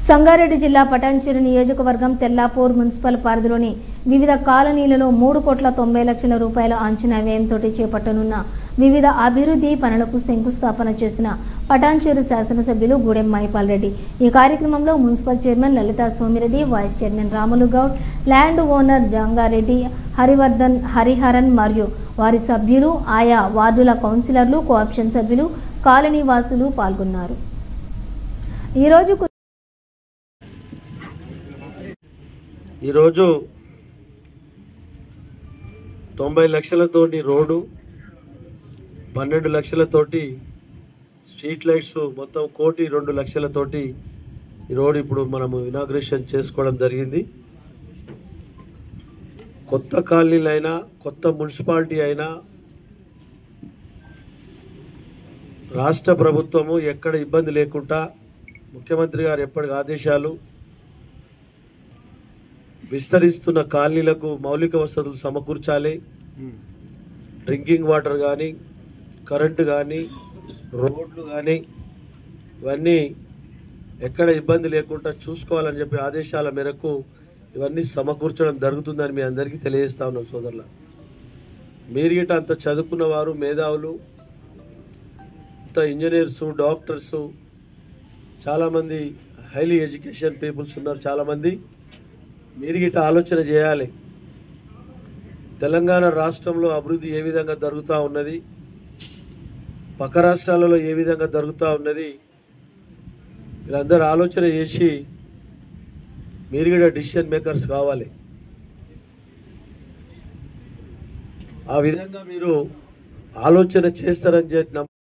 సంగారెడ్డి జిల్లా పటాన్చెరు నియోజకవర్గం తెల్లాపూర్ మున్సిపల్ పరిధిలోని వివిధ కాలనీలలో మూడు కోట్ల తొంభై లక్షల రూపాయల అంచనా వ్యయంతో చేపట్టనున్న వివిధ అభివృద్ధి పనులకు శంకుస్థాపన చేసిన పటాన్చెరు శాసనసభ్యులు గూడెం మైపాల్ రెడ్డి ఈ కార్యక్రమంలో municipal chairman Lalitha Somireddy vice chairman Ramulu Goud land owner Jangareddy Harivardhan Hariharan మరియు వారి సభ్యులు ఆయా వార్డుల కౌన్సిలర్లు కోఆప్షన్ సభ్యులు కాలనీ వాసులు పాల్గొన్నారు ఈరోజు ఈరోజు తొంభై లక్షలతోటి రోడ్డు పన్నెండు లక్షలతోటి స్ట్రీట్ లైట్స్ మొత్తం కోటి రెండు లక్షలతోటి ఈ రోడ్ ఇప్పుడు మనము ఇనాగ్రేషన్ చేసుకోవడం జరిగింది కొత్త కాలనీలు అయినా కొత్త మున్సిపాలిటీ అయినా రాష్ట్ర ప్రభుత్వము ఎక్కడ ఇబ్బంది లేకుండా ముఖ్యమంత్రి గారు ఎప్పటికి ఆదేశాలు విస్తరిస్తున్న కాలనీలకు మౌలిక వసతులు సమకూర్చాలి డ్రింకింగ్ వాటర్ కానీ కరెంటు కానీ రోడ్లు కానీ ఇవన్నీ ఎక్కడ ఇబ్బంది లేకుండా చూసుకోవాలని చెప్పి ఆదేశాల మేరకు ఇవన్నీ సమకూర్చడం జరుగుతుందని మీ అందరికీ తెలియజేస్తా ఉన్నాం సోదరుల మీరు గిట్ట అంత చదువుకున్న వారు మేధావులు అంత ఇంజనీర్స్ డాక్టర్స్ చాలామంది హైలీ ఎడ్యుకేషన్ పీపుల్స్ ఉన్నారు చాలామంది మీరు గిట్ట ఆలోచన చేయాలి తెలంగాణ రాష్ట్రంలో అభివృద్ధి ఏ విధంగా జరుగుతూ ఉన్నది పక్క రాష్ట్రాలలో ఏ విధంగా జరుగుతూ ఉన్నది వీళ్ళందరూ ఆలోచన చేసి మీరు కూడా డిసిషన్ మేకర్స్ కావాలి ఆ విధంగా మీరు ఆలోచన చేస్తారని చెప్పి నమ్మ-